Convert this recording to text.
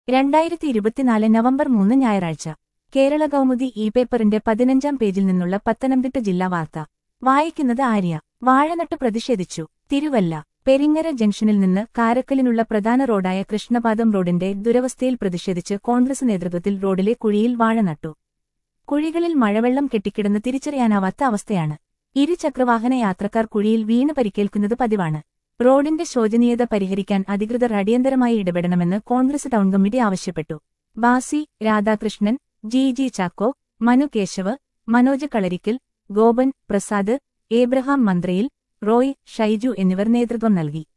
രണ്ടായിരത്തി ഇരുപത്തിനാല് നവംബർ മൂന്ന് ഞായറാഴ്ച കേരള കൗമുദി ഇ പേപ്പറിന്റെ പതിനഞ്ചാം പേജിൽ നിന്നുള്ള പത്തനംതിട്ട ജില്ലാ വാർത്ത വായിക്കുന്നത് ആര്യ വാഴനട്ട് പ്രതിഷേധിച്ചു തിരുവല്ല പെരിങ്ങര ജംഗ്ഷനിൽ നിന്ന് കാരക്കലിനുള്ള പ്രധാന റോഡായ കൃഷ്ണപാദം റോഡിന്റെ ദുരവസ്ഥയിൽ പ്രതിഷേധിച്ച് കോൺഗ്രസ് നേതൃത്വത്തിൽ റോഡിലെ കുഴിയിൽ വാഴ നട്ടു കുഴികളിൽ മഴവെള്ളം കെട്ടിക്കിടന്ന് തിരിച്ചറിയാനാവാത്ത അവസ്ഥയാണ് ഇരുചക്രവാഹന യാത്രക്കാർ കുഴിയിൽ വീണ് പരിക്കേൽക്കുന്നത് പതിവാണ് റോഡിന്റെ ശോചനീയത പരിഹരിക്കാൻ അധികൃതർ അടിയന്തരമായി ഇടപെടണമെന്ന് കോൺഗ്രസ് ടൗൺ കമ്മിറ്റി ആവശ്യപ്പെട്ടു ബാസി രാധാകൃഷ്ണൻ ജി ജി ചാക്കോ മനു കേശവ് മനോജ് കളരിക്കൽ ഗോപൻ പ്രസാദ് ഏബ്രഹാം മന്ത്രയിൽ റോയ് ഷൈജു എന്നിവർ നേതൃത്വം നൽകി